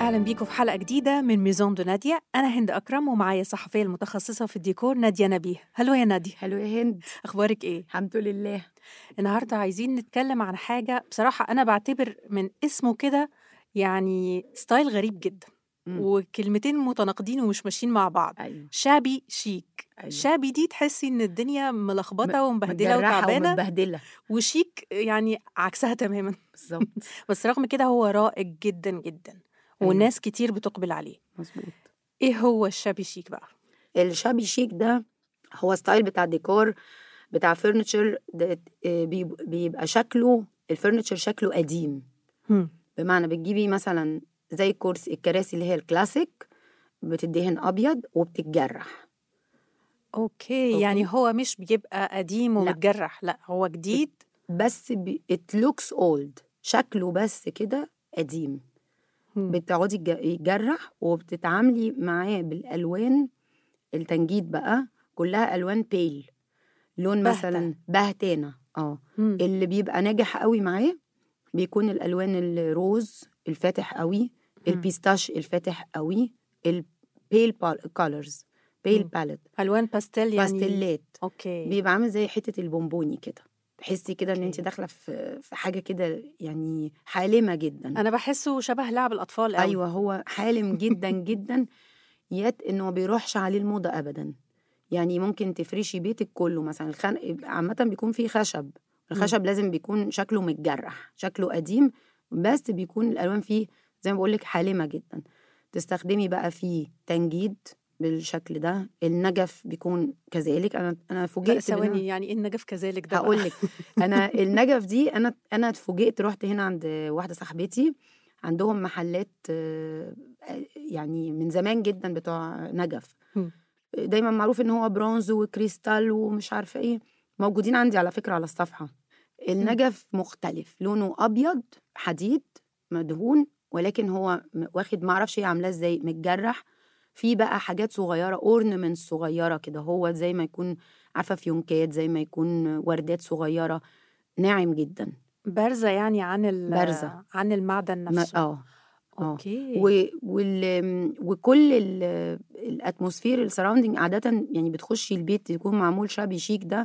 أهلا بيكم في حلقة جديدة من ميزون دو نادية أنا هند أكرم ومعايا الصحفية المتخصصة في الديكور نادية نبيه هلو يا نادية حلو يا هند أخبارك إيه؟ الحمد لله النهاردة عايزين نتكلم عن حاجة بصراحة أنا بعتبر من اسمه كده يعني ستايل غريب جدا مم. وكلمتين متناقضين ومش ماشيين مع بعض ايوه شابي شيك أيوة. شابي دي تحسي ان الدنيا ملخبطه ومبهدله متجرحة وتعبانه ومتبهدله وشيك يعني عكسها تماما بالظبط بس رغم كده هو رائج جدا جدا أيوة. وناس كتير بتقبل عليه مظبوط ايه هو الشابي شيك بقى الشابي شيك ده هو ستايل بتاع ديكور بتاع فرنتشر ده آه، بيب- بيبقى شكله الفرنتشر شكله قديم هم. بمعنى بتجيبي مثلا زي الكرسي الكراسي اللي هي الكلاسيك بتدهن ابيض وبتتجرح اوكي أوكي. يعني هو مش بيبقى قديم لا. ومتجرح لا هو جديد بس بي... it looks old شكله بس كده قديم هم. بتقعدي تج- يتجرح وبتتعاملي معاه بالالوان التنجيد بقى كلها الوان بيل لون باهتة. مثلا بهتانه اه هم. اللي بيبقى ناجح قوي معاه بيكون الالوان الروز الفاتح قوي مم. البيستاش الفاتح قوي البيل كولرز بيل مم. باليت الوان باستيل يعني باستيلات اوكي بيبقى عامل زي حته البونبوني كده تحسي كده ان انت أوكي. داخله في في حاجه كده يعني حالمه جدا انا بحسه شبه لعب الاطفال قوي ايوه هو حالم جدا جدا يات انه ما بيروحش عليه الموضه ابدا يعني ممكن تفرشي بيتك كله مثلا الخن... عامه بيكون فيه خشب الخشب لازم بيكون شكله متجرح شكله قديم بس بيكون الالوان فيه زي ما بقول لك حالمه جدا تستخدمي بقى فيه تنجيد بالشكل ده النجف بيكون كذلك انا انا لا فوجئت بإن- ثواني يعني ايه النجف كذلك ده بقى؟ هقول لك انا النجف دي انا انا اتفوجئت رحت هنا عند واحده صاحبتي عندهم محلات آه، يعني من زمان جدا بتوع نجف هم. دايما معروف ان هو برونز وكريستال ومش عارفه ايه موجودين عندي على فكره على الصفحه النجف مختلف لونه ابيض حديد مدهون ولكن هو م- واخد معرفش هي عاملاه ازاي متجرح في بقى حاجات صغيره اورنمنتس صغيره كده هو زي ما يكون عارفه فيونكات زي ما يكون وردات صغيره ناعم جدا بارزه يعني عن ال بارزة. عن المعدن ما- نفسه اه اه اوكي و... وال... وكل ال... الاتموسفير السراوندينج عاده يعني بتخشي البيت يكون معمول شابي شيك ده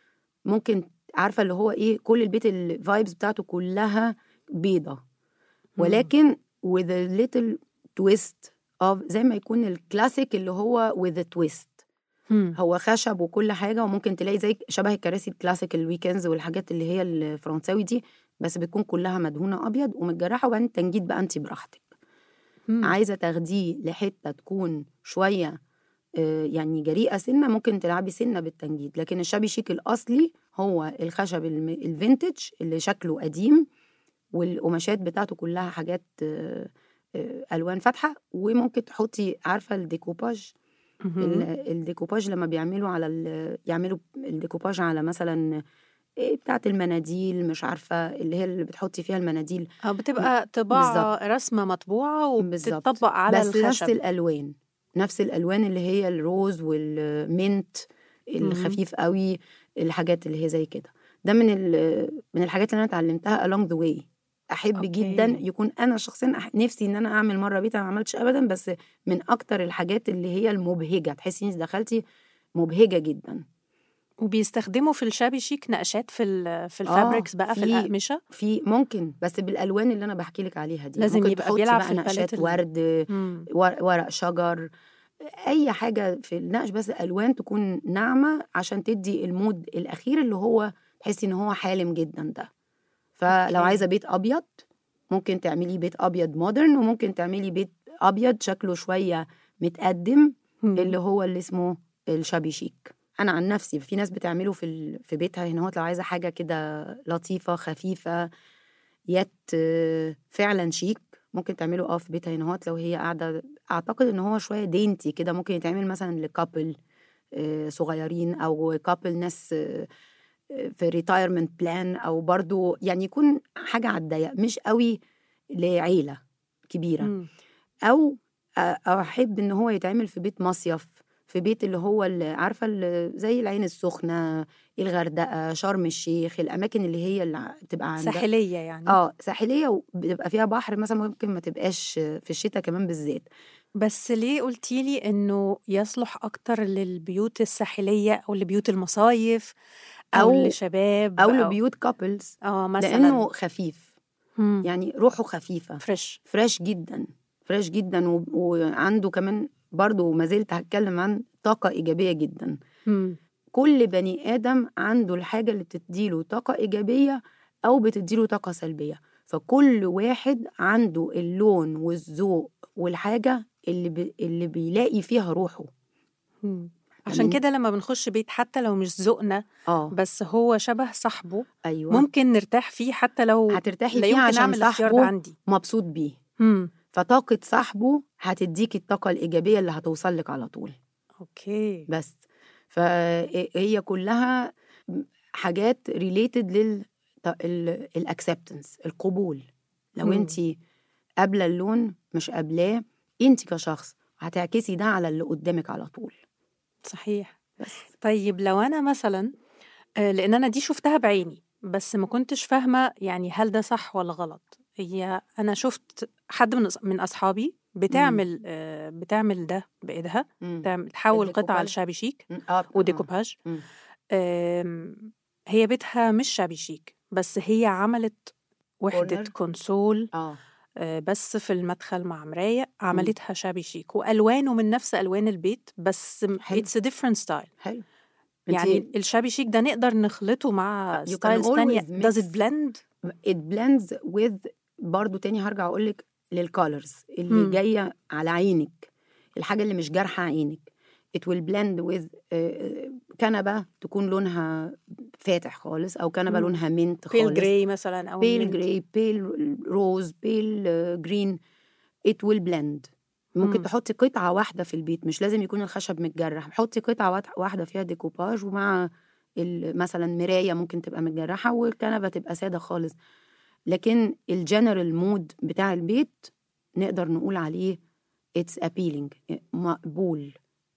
ممكن عارفه اللي هو ايه كل البيت الفايبز بتاعته كلها بيضه ولكن with a little twist of زي ما يكون الكلاسيك اللي هو with a twist هم. هو خشب وكل حاجه وممكن تلاقي زي شبه الكراسي الكلاسيك الويكندز والحاجات اللي هي الفرنساوي دي بس بتكون كلها مدهونه ابيض ومتجرحه وبعدين تنجيد بقى انت براحتك هم. عايزه تاخديه لحته تكون شويه آه، يعني جريئه سنه ممكن تلعبي سنه بالتنجيد لكن الشابي شيك الاصلي هو الخشب الم- الفينتج اللي شكله قديم والقماشات بتاعته كلها حاجات آه، آه، الوان فاتحه وممكن تحطي عارفه الديكوباج مهم. ال- الديكوباج لما بيعملوا على ال- يعملوا الديكوباج على مثلا إيه بتاعت المناديل مش عارفه اللي هي اللي بتحطي فيها المناديل اه بتبقى طباعه رسمه مطبوعه بالظبط. وبتطبق على بس نفس الخشب الالوان نفس الالوان اللي هي الروز والمنت الخفيف قوي الحاجات اللي هي زي كده ده من ال- من الحاجات اللي انا اتعلمتها along the way احب أوكي. أوكي. جدا يكون انا شخصيا أح- نفسي ان انا اعمل مره بيت انا ما عملتش ابدا بس من اكتر الحاجات اللي هي المبهجه تحسي انك دخلتي مبهجه جدا وبيستخدموا في الشابي شيك نقشات في ال في آه، الفابريكس بقى في في- الاقمشه في ممكن بس بالالوان اللي انا بحكي لك عليها دي لازم ممكن يبقى تحطي بيلعب بقى في الباليت نقشات ال- ورد مم. ور- ورق شجر اي حاجه في النقش بس الوان تكون ناعمه عشان تدي المود الاخير اللي هو تحسي ان هو حالم جدا ده فلو أوكي. عايزه بيت ابيض ممكن تعملي بيت ابيض مودرن وممكن تعملي بيت ابيض شكله شويه متقدم مم. اللي هو اللي اسمه الشابي شيك انا عن نفسي في ناس بتعمله في ال- في بيتها هنا هوت لو عايزه حاجه كده لطيفه خفيفه يت آه، فعلا شيك ممكن تعمله اه في بيتها هنا هوت لو هي قاعده اعتقد ان هو شويه دينتي كده ممكن يتعمل مثلا لكابل صغيرين او كابل ناس آه، آه، في ريتايرمنت بلان او برضو يعني يكون حاجه على الضيق مش قوي لعيله كبيره مم. او أ- أو احب ان هو يتعمل في بيت مصيف في بيت اللي هو اللي عارفه اللي زي العين السخنه الغردقه شرم الشيخ الاماكن اللي هي اللي بتبقى عندها ساحليه يعني اه ساحليه وبيبقى فيها بحر مثلا ممكن ما تبقاش في الشتاء كمان بالذات بس ليه قلتي لي انه يصلح اكتر للبيوت الساحليه او لبيوت المصايف او, أو- لشباب او لبيوت كابلز اه مثلا لانه خفيف مم. يعني روحه خفيفه فريش فريش جدا فريش جدا و... وعنده كمان برضه ما زلت هتكلم عن طاقه ايجابيه جدا مم. كل بني ادم عنده الحاجه اللي بتديله طاقه ايجابيه او بتديله طاقه سلبيه فكل واحد عنده اللون والذوق والحاجه اللي ب... اللي بيلاقي فيها روحه مم. عشان تمام. كده لما بنخش بيت حتى لو مش ذوقنا اه بس هو شبه صاحبه ايوه ممكن نرتاح فيه حتى لو هترتاحي لا فيه يمكن عشان اعمل الاختيار ده صاحبه عندي مبسوط بيه مم. فطاقه صاحبه هتديكي الطاقه الايجابيه اللي هتوصل لك على طول اوكي بس فهي كلها حاجات ريليتد لل الاكسبتنس القبول لو مم. انت قابله اللون مش قابلاه انت كشخص هتعكسي ده على اللي قدامك على طول صحيح بس طيب لو انا مثلا آه، لان انا دي شفتها بعيني بس ما كنتش فاهمه يعني هل ده صح ولا غلط هي انا شفت حد من أص- من اصحابي بتعمل آه، بتعمل ده بايدها مم. تعمل تحول قطعه الديكوباج. لشابي شيك مم. اه وديكوباج مم. آم، هي بيتها مش شابي شيك بس هي عملت وحدة Corner. كونسول اه آه، بس في المدخل مع مراية عملتها شابي شيك وألوانه من نفس ألوان البيت بس حلو. اتس different ستايل حلو يعني الشابي شيك ده نقدر نخلطه مع You can ستايلز تانية always does it mix. blend it blends with برضو تاني هرجع اقول لك للكالرز اللي مم. جايه على عينك الحاجه اللي مش جارحه عينك it will blend with آه، كنبه تكون لونها فاتح خالص او كنبه مم. لونها منت بيل خالص جراي مثلا أو بيل mint. جراي بيل روز بيل جرين it will blend ممكن مم. تحطي قطعه واحده في البيت مش لازم يكون الخشب متجرح حطي قطعه واحد- واحده فيها ديكوباج ومع ال- مثلا مرايه ممكن تبقى متجرحه والكنبه تبقى ساده خالص لكن الجنرال مود بتاع البيت نقدر نقول عليه اتس appealing مقبول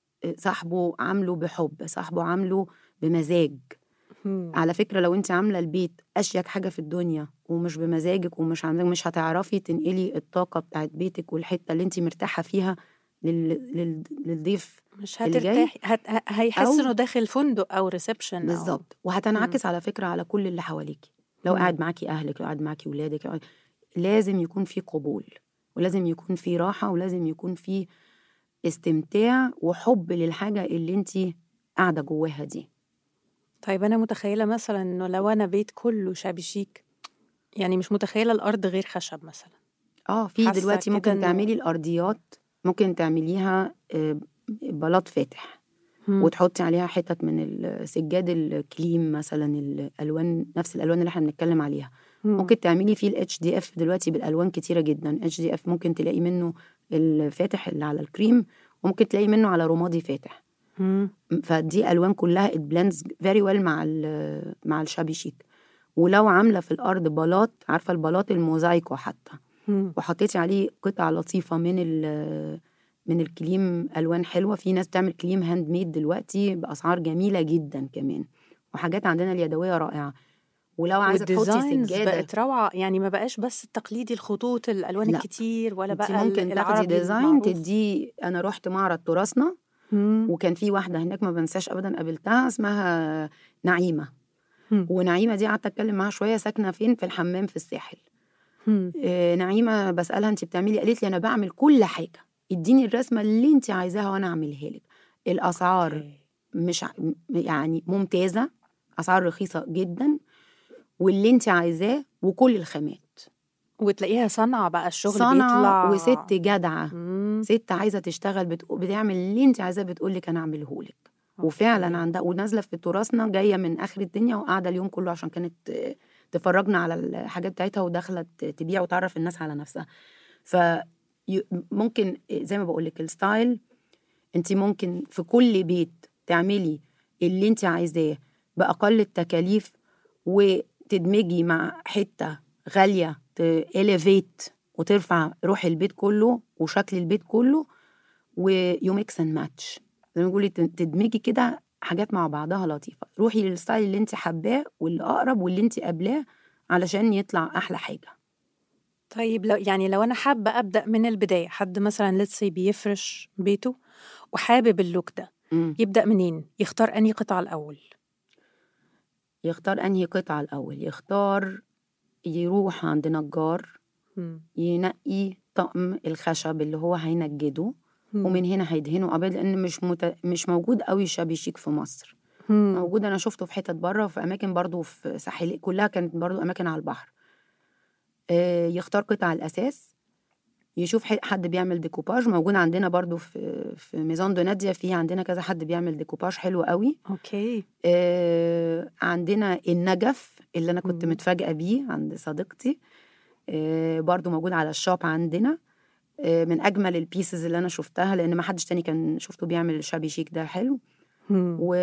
صاحبه عامله بحب صاحبه عامله بمزاج مم. على فكرة لو انت عاملة البيت أشيك حاجة في الدنيا ومش بمزاجك ومش عندك مش هتعرفي تنقلي الطاقة بتاعت بيتك والحتة اللي انت مرتاحة فيها لل... لل... للضيف مش اللي جاي هترتاحي هت... ه- هيحس أو- انه داخل فندق او ريسبشن بالظبط وهتنعكس على فكرة على كل اللي حواليكي لو مم. قاعد معاكي أهلك لو قاعد معاكي ولادك لو قاعد- لازم يكون في قبول ولازم يكون في راحة ولازم يكون في استمتاع وحب للحاجة اللي انت قاعدة جواها دي طيب انا متخيله مثلا انه لو انا بيت كله شابي شيك يعني مش متخيله الارض غير خشب مثلا اه في حاسة دلوقتي كده ممكن إنه- تعملي الارضيات ممكن تعمليها آه، بلاط فاتح مم. وتحطي عليها حتت من السجاد الكليم مثلا الالوان نفس الالوان اللي احنا بنتكلم عليها مم. ممكن تعملي فيه الاتش دي اف دلوقتي بالالوان كتيره جدا اتش دي اف ممكن تلاقي منه الفاتح اللي على الكريم وممكن تلاقي منه على رمادي فاتح مم. فدي الوان كلها it blends very well مع ال مع الشابي شيك ولو عامله في الارض بلاط عارفه البلاط الموزايكو حتى مم. وحطيتي عليه قطع لطيفه من ال من الكليم الوان حلوه في ناس بتعمل كليم هاند ميد دلوقتي باسعار جميله جدا كمان وحاجات عندنا اليدويه رائعه ولو عايزه تحطي والديزاينز سجاده بقت روعه يعني ما بقاش بس التقليدي الخطوط الالوان لا. الكتير ولا انت بقى ممكن تاخدي العربي ديزاين المعروف. تديه انا رحت معرض تراثنا مم. وكان في واحده هناك ما بنساش ابدا قابلتها اسمها نعيمه مم. ونعيمه دي قعدت اتكلم معاها شويه ساكنه فين في الحمام في الساحل مم. آه، نعيمه بسالها انت بتعملي قالت لي انا بعمل كل حاجه اديني الرسمه اللي انت عايزاها وانا اعملها لك الاسعار أوكي. مش ع- م- يعني ممتازه اسعار رخيصه جدا واللي انت عايزاه وكل الخامات وتلاقيها صنعة بقى الشغل صنعه بيطلع وست جدعه مم. ست عايزه تشتغل بت... بتعمل اللي انت عايزاه بتقول لك انا اعمله لك وفعلا أوكي. عندها ونازله في تراثنا جايه من اخر الدنيا وقاعده اليوم كله عشان كانت آه، تفرجنا على الحاجات بتاعتها وداخله ت- تبيع وتعرف الناس على نفسها ف ي- ممكن آه، زي ما بقول لك الستايل انت ممكن في كل بيت تعملي اللي انت عايزاه باقل التكاليف وتدمجي مع حته غاليه تيليفيت وترفع روح البيت كله وشكل البيت كله ويو ميكس اند ماتش زي ما بيقولي تن- تدمجي كده حاجات مع بعضها لطيفه روحي للستايل اللي انت حباه واللي اقرب واللي انت قابلاه علشان يطلع احلى حاجه طيب لو يعني لو انا حابه ابدا من البدايه حد مثلا لسه بيفرش بيته وحابب اللوك ده مم. يبدا منين يختار انهي قطعه الاول يختار انهي قطعه الاول يختار يروح عند نجار مم. ينقي طقم الخشب اللي هو هينجده مم. ومن هنا هيدهنه ابيض لان مش مت... مش موجود قوي شابي شيك في مصر مم. موجود انا شفته في حتت بره وفي اماكن برضو في ساحل كلها كانت برضو اماكن على البحر آه، يختار قطع الاساس يشوف ح- حد بيعمل ديكوباج موجود عندنا برضو في في ميزان دو نادية في عندنا كذا حد بيعمل ديكوباج حلو قوي اوكي آه، عندنا النجف اللي انا كنت مم. متفاجئه بيه عند صديقتي آه، برضو موجود على الشوب عندنا آه، من اجمل البيسز اللي انا شفتها لان ما حدش تاني كان شفته بيعمل الشابي شيك ده حلو مم. و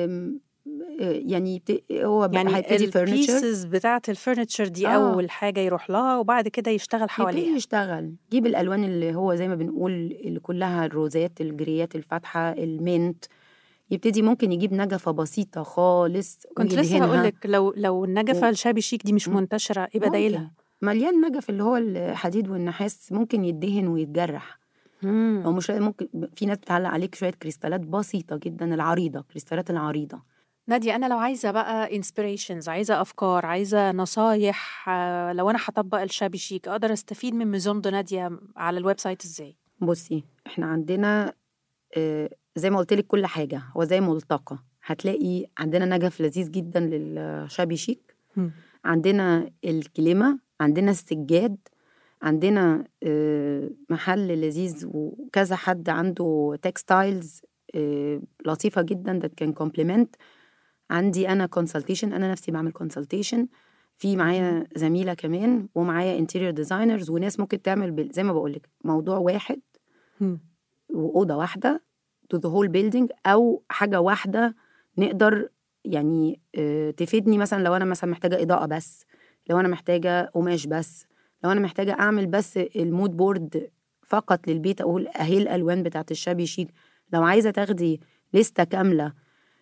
يعني يبت- هو ب- يعني هيبتدي فرنتشر البيسز بتاعه الفرنتشر دي آه. اول حاجه يروح لها وبعد كده يشتغل يبتدي حواليها يشتغل جيب الالوان اللي هو زي ما بنقول اللي كلها الروزات الجريات الفاتحه المنت يبتدي ممكن يجيب نجفه بسيطه خالص كنت لسه ويدهنها. هقول لك لو لو النجفه و- الشابي شيك دي مش مم. منتشره ايه ممكن. بدايلها مليان نجف اللي هو الحديد والنحاس ممكن يدهن ويتجرح مم. او مش ممكن في ناس بتعلق عليك شويه كريستالات بسيطه جدا العريضه كريستالات العريضه نادية أنا لو عايزة بقى انسبيريشنز عايزة أفكار عايزة نصايح آه، لو أنا هطبق الشابي شيك أقدر أستفيد من ميزون دو نادية على الويب سايت إزاي؟ بصي احنا عندنا آه، زي ما قلت لك كل حاجه هو زي ملتقى هتلاقي عندنا نجف لذيذ جدا للشابي شيك مم. عندنا الكلمه عندنا السجاد عندنا آه، محل لذيذ وكذا حد عنده تكستايلز لطيفه جدا ده كان كومبلمنت عندي انا كونسلتيشن انا نفسي بعمل كونسلتيشن في معايا زميله كمان ومعايا انتيريور ديزاينرز وناس ممكن تعمل بال- زي ما بقول لك موضوع واحد مم. واوضه واحده to the whole building او حاجه واحده نقدر يعني آه، تفيدني مثلا لو انا مثلا محتاجه اضاءه بس لو انا محتاجه قماش بس لو انا محتاجه اعمل بس المود بورد فقط للبيت اقول اهي الالوان بتاعت الشابي شيك لو عايزه تاخدي لستة كامله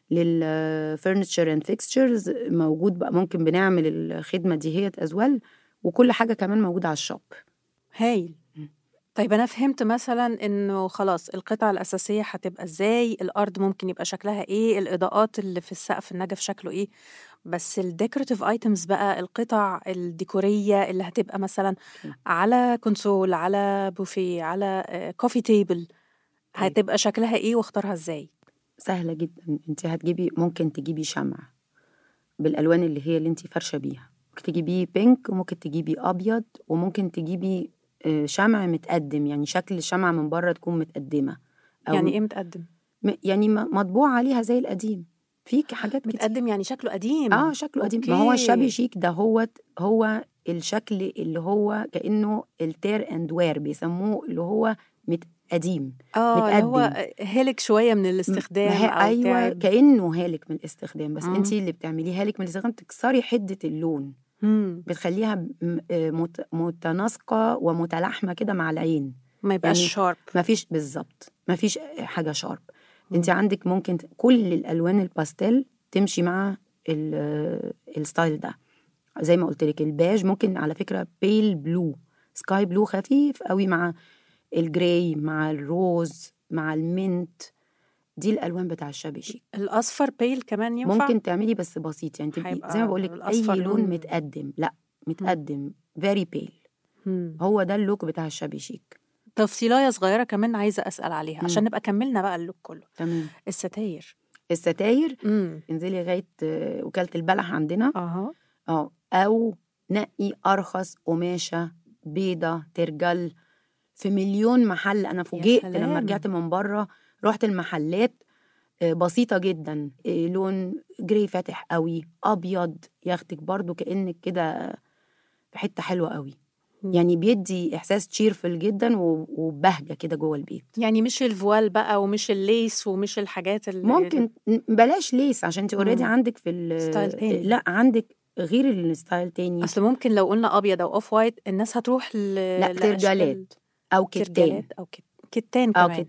للفurniture اند فيكستشرز موجود بقى ممكن بنعمل الخدمه دي هي ازوال وكل حاجه كمان موجوده على الشوب هايل مم. طيب أنا فهمت مثلا إنه خلاص القطعة الأساسية هتبقى إزاي الأرض ممكن يبقى شكلها إيه الإضاءات اللي في السقف النجف شكله إيه بس الديكوراتيف ايتمز بقى القطع الديكورية اللي هتبقى مثلا أوكي. على كونسول على بوفيه على كوفي تيبل هتبقى شكلها إيه واختارها إزاي سهله جدا انت هتجيبي ممكن تجيبي شمع بالالوان اللي هي اللي انت فرشه بيها ممكن تجيبي بينك وممكن تجيبي ابيض وممكن تجيبي آه، شمع متقدم يعني شكل الشمعة من بره تكون متقدمة أو يعني إيه متقدم؟ م- يعني م- مطبوع عليها زي القديم في ك- حاجات كتير متقدم يعني شكله قديم اه شكله قديم ما هو الشابي أوكي. شيك ده هو هو الشكل اللي هو كانه التير اند وير بيسموه اللي هو مت قديم اه اللي هو متقدم. هلك شويه من ما الاستخدام هي او ايوه تعب. كانه هالك من الاستخدام بس مم. انت اللي بتعمليه هالك من الاستخدام تكسري حده اللون مم. بتخليها م- آه مت- متناسقه ومتلاحمه كده مع العين ما يبقاش يعني شارب ما فيش بالظبط ما فيش حاجه شارب انت عندك ممكن ت- كل الالوان الباستيل تمشي مع ال- آه، الستايل ده زي ما قلت لك الباج ممكن على فكره بيل بلو سكاي بلو خفيف قوي مع الجراي مع الروز مع المنت دي الالوان بتاع الشابي شيك الاصفر بيل كمان ينفع ممكن تعملي بس بسيط يعني تبقي هيبقى زي ما بقول لك اي الأصفر لون لون- متقدم لا متقدم فيري بيل مم. هو ده اللوك بتاع الشابي شيك تفصيلايه صغيره كمان عايزه اسال عليها مم. عشان نبقى كملنا بقى اللوك كله تمام الستاير الستاير امم انزلي لغايه آه، وكاله البلح عندنا اها اه او نقي ارخص قماشه بيضه ترجل في مليون محل انا فوجئت سلام. لما رجعت من بره رحت المحلات آه، بسيطه جدا آه، لون جراي فاتح قوي ابيض ياخدك برضو كانك كده في حته حلوه قوي مم. يعني بيدي احساس تشيرفل جدا و- وبهجه كده جوه البيت يعني مش الفوال بقى ومش الليس ومش الحاجات اللي ممكن بلاش ليس عشان انت اوريدي مم. عندك في ال- ستايل تاني. لا عندك غير الستايل تاني اصل ممكن لو قلنا ابيض او اوف وايت الناس هتروح ل... لا، لأشكال ترجلات. او كتان ترجلات او كت... كتان او كمان كتان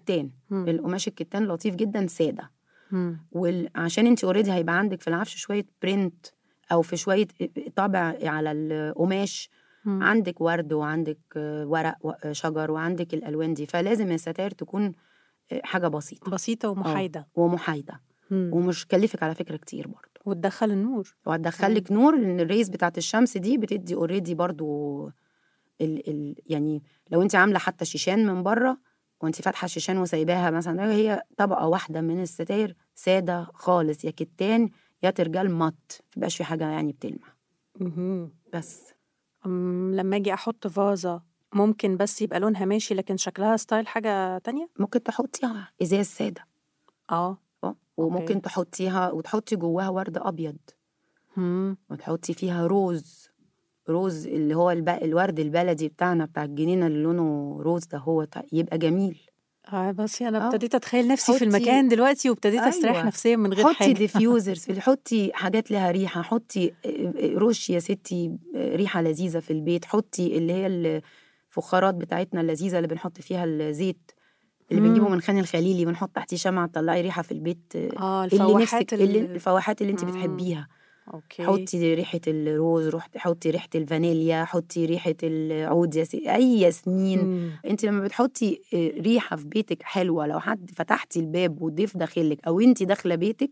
مم. القماش الكتان لطيف جدا ساده مم. وعشان انت اوريدي هيبقى عندك في العفش شويه برنت او في شويه طابع على القماش مم. عندك ورد وعندك آه، ورق و- آه، شجر وعندك الالوان دي فلازم الستاير تكون آه، حاجه بسيطه بسيطة ومحايدة ومحايده مم. ومش كلفك على فكره كتير برضه وتدخل النور وهتدخلك نور لان الريز بتاعت الشمس دي بتدي اوريدي برضو ال ال يعني لو انت عامله حتى شيشان من بره وانت فاتحه الشيشان وسايباها مثلا هي طبقه واحده من الستاير ساده خالص يا كتان يا ترجال مط مبقاش في حاجه يعني بتلمع مهم. بس أم، لما اجي احط فازة ممكن بس يبقى لونها ماشي لكن شكلها ستايل حاجة تانية ممكن تحطيها ازاز ساده اه اه وممكن أوكي. تحطيها وتحطي جواها ورد ابيض مم. وتحطي فيها روز روز اللي هو الب... الورد البلدي بتاعنا بتاع الجنينه اللي لونه روز ده هو تع- يبقى جميل آه بس انا آه. ابتديت اتخيل نفسي في حطي- المكان دلوقتي وابتديت استريح أيوة. نفسيا من غير حطي حاجة ديفيوزرز حطي حاجات لها ريحه حطي رش يا ستي ريحه لذيذه في البيت حطي اللي هي الفخارات بتاعتنا اللذيذه اللي بنحط فيها الزيت اللي مم. بنجيبه من خان الخليلي ونحط تحتيه شمعة تطلعي ريحة في البيت اه اللي الفواحات نفسك اللي ال- الفواحات اللي انت مم. بتحبيها اوكي حطي ريحة الروز روح- حطي ريحة الفانيليا حطي ريحة العود ياسين أي ياسمين مم. انت لما بتحطي آه، ريحه في بيتك حلوه لو حد فتحتي الباب والضيف داخلك او انت داخله بيتك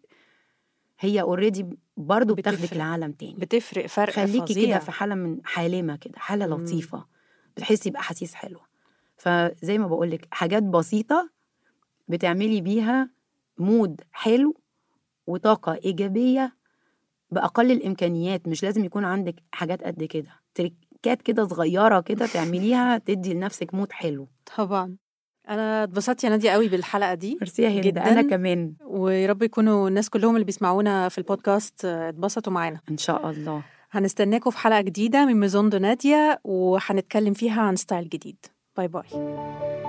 هي اوريدي برضو بتاخدك بتفرق. لعالم تاني بتفرق فرق خليكي فظيع كده في حاله من حالمه كده حاله مم. لطيفه بتحسي باحاسيس حلوه فزي ما بقولك حاجات بسيطه بتعملي بيها مود حلو وطاقه ايجابيه باقل الامكانيات مش لازم يكون عندك حاجات قد كده تريكات كده صغيره كده تعمليها تدي لنفسك مود حلو طبعا انا اتبسطت يا نادية قوي بالحلقة دي ميرسي يا هند جداً. انا كمان ويا رب يكونوا الناس كلهم اللي بيسمعونا في البودكاست آه، اتبسطوا معانا ان شاء الله هنستناكم في حلقة جديدة من ميزون دو نادية وهنتكلم فيها عن ستايل جديد باي باي